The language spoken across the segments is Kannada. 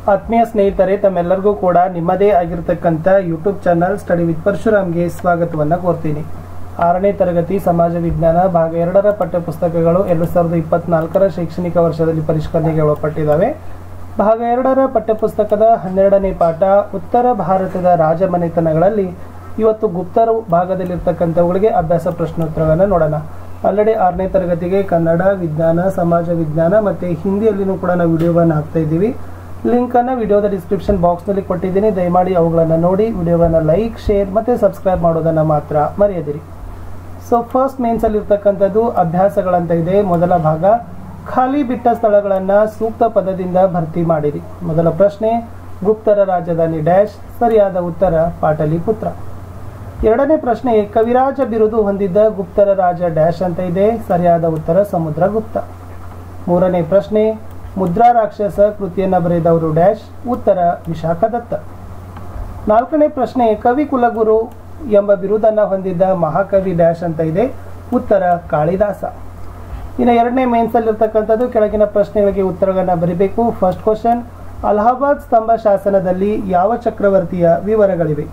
ಆತ್ಮೀಯ ಸ್ನೇಹಿತರೆ ತಮ್ಮೆಲ್ಲರಿಗೂ ಕೂಡ ನಿಮ್ಮದೇ ಆಗಿರತಕ್ಕಂಥ ಯೂಟ್ಯೂಬ್ ಚಾನಲ್ ಸ್ಟಡಿ ವಿತ್ ಪರಶುರಾಮ್ಗೆ ಸ್ವಾಗತವನ್ನು ಕೋರ್ತೀನಿ ಆರನೇ ತರಗತಿ ಸಮಾಜ ವಿಜ್ಞಾನ ಭಾಗ ಎರಡರ ಪಠ್ಯಪುಸ್ತಕಗಳು ಎರಡು ಸಾವಿರದ ಇಪ್ಪತ್ನಾಲ್ಕರ ಶೈಕ್ಷಣಿಕ ವರ್ಷದಲ್ಲಿ ಪರಿಷ್ಕರಣೆಗೆ ಒಳಪಟ್ಟಿದ್ದಾವೆ ಭಾಗ ಎರಡರ ಪಠ್ಯಪುಸ್ತಕದ ಹನ್ನೆರಡನೇ ಪಾಠ ಉತ್ತರ ಭಾರತದ ರಾಜಮನೆತನಗಳಲ್ಲಿ ಇವತ್ತು ಗುಪ್ತರ ಭಾಗದಲ್ಲಿರ್ತಕ್ಕಂಥವುಗಳಿಗೆ ಅಭ್ಯಾಸ ಪ್ರಶ್ನೋತ್ತರಗಳನ್ನು ನೋಡೋಣ ಆಲ್ರೆಡಿ ಆರನೇ ತರಗತಿಗೆ ಕನ್ನಡ ವಿಜ್ಞಾನ ಸಮಾಜ ವಿಜ್ಞಾನ ಮತ್ತು ಹಿಂದಿಯಲ್ಲಿನೂ ಕೂಡ ನಾವು ವಿಡಿಯೋವನ್ನು ಹಾಕ್ತಾ ಇದ್ದೀವಿ ಲಿಂಕನ್ನು ವಿಡಿಯೋದ ಡಿಸ್ಕ್ರಿಪ್ಷನ್ ಬಾಕ್ಸ್ನಲ್ಲಿ ಕೊಟ್ಟಿದ್ದೀನಿ ದಯಮಾಡಿ ಅವುಗಳನ್ನು ನೋಡಿ ವಿಡಿಯೋವನ್ನು ಲೈಕ್ ಶೇರ್ ಮತ್ತು ಸಬ್ಸ್ಕ್ರೈಬ್ ಮಾಡೋದನ್ನು ಮಾತ್ರ ಮರೆಯದಿರಿ ಸೊ ಫಸ್ಟ್ ಮೇನ್ಸಲ್ಲಿ ಇರ್ತಕ್ಕಂಥದ್ದು ಅಭ್ಯಾಸಗಳಂತ ಇದೆ ಮೊದಲ ಭಾಗ ಖಾಲಿ ಬಿಟ್ಟ ಸ್ಥಳಗಳನ್ನು ಸೂಕ್ತ ಪದದಿಂದ ಭರ್ತಿ ಮಾಡಿರಿ ಮೊದಲ ಪ್ರಶ್ನೆ ಗುಪ್ತರ ರಾಜಧಾನಿ ಡ್ಯಾಶ್ ಸರಿಯಾದ ಉತ್ತರ ಪಾಟಲಿಪುತ್ರ ಎರಡನೇ ಪ್ರಶ್ನೆ ಕವಿರಾಜ ಬಿರುದು ಹೊಂದಿದ್ದ ಗುಪ್ತರ ರಾಜ ಡ್ಯಾಶ್ ಅಂತ ಇದೆ ಸರಿಯಾದ ಉತ್ತರ ಸಮುದ್ರಗುಪ್ತ ಮೂರನೇ ಪ್ರಶ್ನೆ ಮುದ್ರಾ ರಾಕ್ಷಸ ಕೃತಿಯನ್ನು ಬರೆದವರು ಡ್ಯಾಶ್ ಉತ್ತರ ವಿಶಾಖದತ್ತ ನಾಲ್ಕನೇ ಪ್ರಶ್ನೆ ಕವಿ ಕುಲಗುರು ಎಂಬ ಬಿರುದನ್ನು ಹೊಂದಿದ್ದ ಮಹಾಕವಿ ಡ್ಯಾಶ್ ಅಂತ ಇದೆ ಉತ್ತರ ಕಾಳಿದಾಸ ಇನ್ನು ಎರಡನೇ ಮೇನ್ಸಲ್ಲಿರ್ತಕ್ಕಂಥದ್ದು ಕೆಳಗಿನ ಪ್ರಶ್ನೆಗಳಿಗೆ ಉತ್ತರಗಳನ್ನು ಬರೀಬೇಕು ಫಸ್ಟ್ ಕ್ವಶನ್ ಅಲಹಾಬಾದ್ ಸ್ತಂಭ ಶಾಸನದಲ್ಲಿ ಯಾವ ಚಕ್ರವರ್ತಿಯ ವಿವರಗಳಿವೆ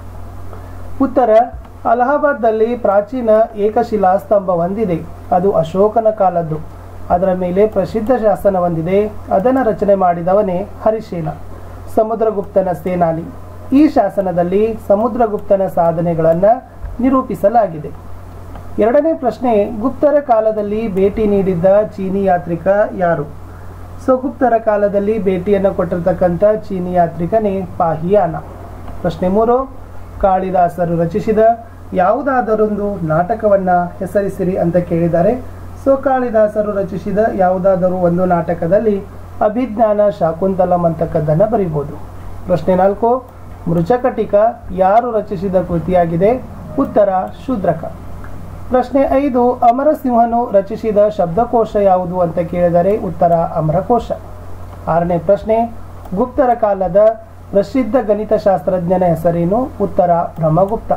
ಉತ್ತರ ಅಲಹಾಬಾದ್ನಲ್ಲಿ ಪ್ರಾಚೀನ ಏಕಶಿಲಾ ಸ್ತಂಭ ಹೊಂದಿದೆ ಅದು ಅಶೋಕನ ಕಾಲದ್ದು ಅದರ ಮೇಲೆ ಪ್ರಸಿದ್ಧ ಶಾಸನ ಹೊಂದಿದೆ ಅದನ್ನು ರಚನೆ ಮಾಡಿದವನೇ ಹರಿಶೇನ ಸಮುದ್ರಗುಪ್ತನ ಸೇನಾನಿ ಈ ಶಾಸನದಲ್ಲಿ ಸಮುದ್ರಗುಪ್ತನ ಸಾಧನೆಗಳನ್ನು ನಿರೂಪಿಸಲಾಗಿದೆ ಎರಡನೇ ಪ್ರಶ್ನೆ ಗುಪ್ತರ ಕಾಲದಲ್ಲಿ ಭೇಟಿ ನೀಡಿದ್ದ ಚೀನಿ ಯಾತ್ರಿಕ ಯಾರು ಸೊ ಗುಪ್ತರ ಕಾಲದಲ್ಲಿ ಭೇಟಿಯನ್ನು ಕೊಟ್ಟಿರ್ತಕ್ಕಂಥ ಚೀನಿ ಯಾತ್ರಿಕನೇ ಪಾಹಿಯಾನ ಪ್ರಶ್ನೆ ಮೂರು ಕಾಳಿದಾಸರು ರಚಿಸಿದ ಯಾವುದಾದರೊಂದು ನಾಟಕವನ್ನು ಹೆಸರಿಸಿರಿ ಅಂತ ಕೇಳಿದ್ದಾರೆ ಸೊ ಕಾಳಿದಾಸರು ರಚಿಸಿದ ಯಾವುದಾದರೂ ಒಂದು ನಾಟಕದಲ್ಲಿ ಅಭಿಜ್ಞಾನ ಶಾಕುಂತಲಂ ಅಂತಕ್ಕದ್ದನ್ನು ಬರೀಬೋದು ಪ್ರಶ್ನೆ ನಾಲ್ಕು ಮೃಚಕಟಿಕ ಯಾರು ರಚಿಸಿದ ಕೃತಿಯಾಗಿದೆ ಉತ್ತರ ಶೂದ್ರಕ ಪ್ರಶ್ನೆ ಐದು ಅಮರಸಿಂಹನು ರಚಿಸಿದ ಶಬ್ದಕೋಶ ಯಾವುದು ಅಂತ ಕೇಳಿದರೆ ಉತ್ತರ ಅಮರಕೋಶ ಆರನೇ ಪ್ರಶ್ನೆ ಗುಪ್ತರ ಕಾಲದ ಪ್ರಸಿದ್ಧ ಗಣಿತಶಾಸ್ತ್ರಜ್ಞನ ಹೆಸರೇನು ಉತ್ತರ ಬ್ರಹ್ಮಗುಪ್ತ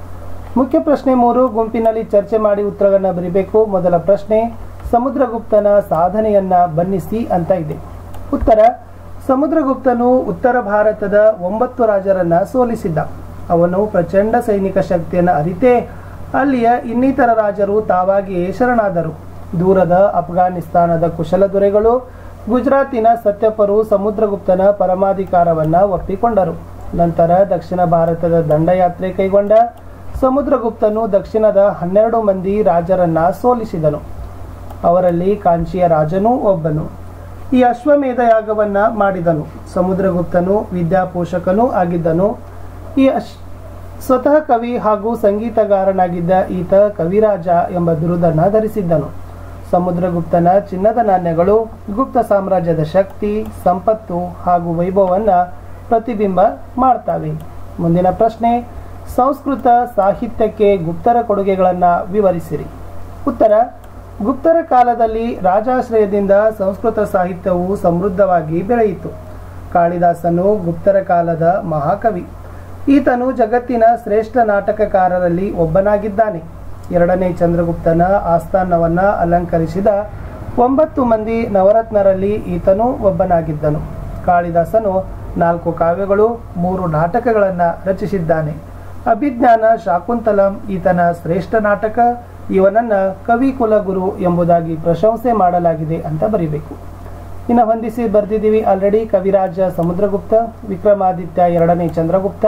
ಮುಖ್ಯ ಪ್ರಶ್ನೆ ಮೂರು ಗುಂಪಿನಲ್ಲಿ ಚರ್ಚೆ ಮಾಡಿ ಉತ್ತರಗಳನ್ನು ಬರೀಬೇಕು ಮೊದಲ ಪ್ರಶ್ನೆ ಸಮುದ್ರಗುಪ್ತನ ಸಾಧನೆಯನ್ನ ಬಣ್ಣಿಸಿ ಅಂತ ಇದೆ ಉತ್ತರ ಸಮುದ್ರಗುಪ್ತನು ಉತ್ತರ ಭಾರತದ ಒಂಬತ್ತು ರಾಜರನ್ನ ಸೋಲಿಸಿದ್ದ ಅವನು ಪ್ರಚಂಡ ಸೈನಿಕ ಶಕ್ತಿಯನ್ನು ಅರಿತೇ ಅಲ್ಲಿಯ ಇನ್ನಿತರ ರಾಜರು ತಾವಾಗಿಯೇ ಶರಣಾದರು ದೂರದ ಅಫ್ಘಾನಿಸ್ತಾನದ ಕುಶಲ ದೊರೆಗಳು ಗುಜರಾತಿನ ಸತ್ಯಪರು ಸಮುದ್ರಗುಪ್ತನ ಪರಮಾಧಿಕಾರವನ್ನ ಒಪ್ಪಿಕೊಂಡರು ನಂತರ ದಕ್ಷಿಣ ಭಾರತದ ದಂಡಯಾತ್ರೆ ಕೈಗೊಂಡ ಸಮುದ್ರಗುಪ್ತನು ದಕ್ಷಿಣದ ಹನ್ನೆರಡು ಮಂದಿ ರಾಜರನ್ನ ಸೋಲಿಸಿದನು ಅವರಲ್ಲಿ ಕಾಂಚಿಯ ರಾಜನೂ ಒಬ್ಬನು ಈ ಅಶ್ವಮೇಧ ಯಾಗವನ್ನ ಮಾಡಿದನು ಸಮುದ್ರಗುಪ್ತನು ವಿದ್ಯಾಪೋಷಕನೂ ಆಗಿದ್ದನು ಈ ಅಶ್ ಸ್ವತಃ ಕವಿ ಹಾಗೂ ಸಂಗೀತಗಾರನಾಗಿದ್ದ ಈತ ಕವಿರಾಜ ಎಂಬ ಬಿರುದನ್ನು ಧರಿಸಿದ್ದನು ಸಮುದ್ರಗುಪ್ತನ ಚಿನ್ನದ ನಾಣ್ಯಗಳು ಗುಪ್ತ ಸಾಮ್ರಾಜ್ಯದ ಶಕ್ತಿ ಸಂಪತ್ತು ಹಾಗೂ ವೈಭವವನ್ನು ಪ್ರತಿಬಿಂಬ ಮಾಡ್ತವೆ ಮುಂದಿನ ಪ್ರಶ್ನೆ ಸಂಸ್ಕೃತ ಸಾಹಿತ್ಯಕ್ಕೆ ಗುಪ್ತರ ಕೊಡುಗೆಗಳನ್ನು ವಿವರಿಸಿರಿ ಉತ್ತರ ಗುಪ್ತರ ಕಾಲದಲ್ಲಿ ರಾಜಾಶ್ರಯದಿಂದ ಸಂಸ್ಕೃತ ಸಾಹಿತ್ಯವು ಸಮೃದ್ಧವಾಗಿ ಬೆಳೆಯಿತು ಕಾಳಿದಾಸನು ಗುಪ್ತರ ಕಾಲದ ಮಹಾಕವಿ ಈತನು ಜಗತ್ತಿನ ಶ್ರೇಷ್ಠ ನಾಟಕಕಾರರಲ್ಲಿ ಒಬ್ಬನಾಗಿದ್ದಾನೆ ಎರಡನೇ ಚಂದ್ರಗುಪ್ತನ ಆಸ್ಥಾನವನ್ನ ಅಲಂಕರಿಸಿದ ಒಂಬತ್ತು ಮಂದಿ ನವರತ್ನರಲ್ಲಿ ಈತನು ಒಬ್ಬನಾಗಿದ್ದನು ಕಾಳಿದಾಸನು ನಾಲ್ಕು ಕಾವ್ಯಗಳು ಮೂರು ನಾಟಕಗಳನ್ನು ರಚಿಸಿದ್ದಾನೆ ಅಭಿಜ್ಞಾನ ಶಾಕುಂತಲಂ ಈತನ ಶ್ರೇಷ್ಠ ನಾಟಕ ಇವನನ್ನ ಕವಿ ಕುಲಗುರು ಎಂಬುದಾಗಿ ಪ್ರಶಂಸೆ ಮಾಡಲಾಗಿದೆ ಅಂತ ಬರಿಬೇಕು ಇನ್ನು ಹೊಂದಿಸಿ ಬರೆದಿದ್ದೀವಿ ಆಲ್ರೆಡಿ ಕವಿರಾಜ ಸಮುದ್ರಗುಪ್ತ ವಿಕ್ರಮಾದಿತ್ಯ ಎರಡನೇ ಚಂದ್ರಗುಪ್ತ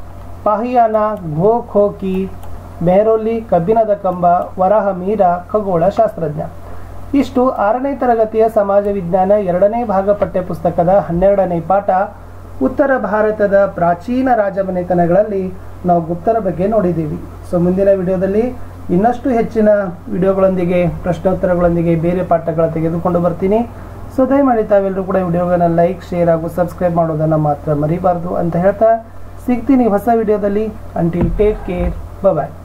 ಪಾಹಿಯಾನ ಘೋ ಖೋಕಿ ಮೆಹರೋಲಿ ಕಬ್ಬಿಣದ ಕಂಬ ವರಹ ಮೀರ ಖಗೋಳ ಶಾಸ್ತ್ರಜ್ಞ ಇಷ್ಟು ಆರನೇ ತರಗತಿಯ ಸಮಾಜ ವಿಜ್ಞಾನ ಎರಡನೇ ಭಾಗ ಪಠ್ಯಪುಸ್ತಕದ ಹನ್ನೆರಡನೇ ಪಾಠ ಉತ್ತರ ಭಾರತದ ಪ್ರಾಚೀನ ರಾಜಮನೆತನಗಳಲ್ಲಿ ನಾವು ಗುಪ್ತರ ಬಗ್ಗೆ ನೋಡಿದ್ದೀವಿ ಸೊ ಮುಂದಿನ ವಿಡಿಯೋದಲ್ಲಿ ಇನ್ನಷ್ಟು ಹೆಚ್ಚಿನ ವಿಡಿಯೋಗಳೊಂದಿಗೆ ಪ್ರಶ್ನೋತ್ತರಗಳೊಂದಿಗೆ ಬೇರೆ ಪಾಠಗಳ ತೆಗೆದುಕೊಂಡು ಬರ್ತೀನಿ ಸೊ ದಯಮಾಡಿ ತಾವೆಲ್ಲರೂ ಕೂಡ ವಿಡಿಯೋಗಳನ್ನ ಲೈಕ್ ಶೇರ್ ಹಾಗೂ ಸಬ್ಸ್ಕ್ರೈಬ್ ಮಾಡೋದನ್ನು ಮಾತ್ರ ಮರಿಬಾರ್ದು ಅಂತ ಹೇಳ್ತಾ ಸಿಗ್ತೀನಿ ಹೊಸ ವಿಡಿಯೋದಲ್ಲಿ ಅಂಟಿಲ್ ಟೇಕ್ ಕೇರ್ ಬಾಯ್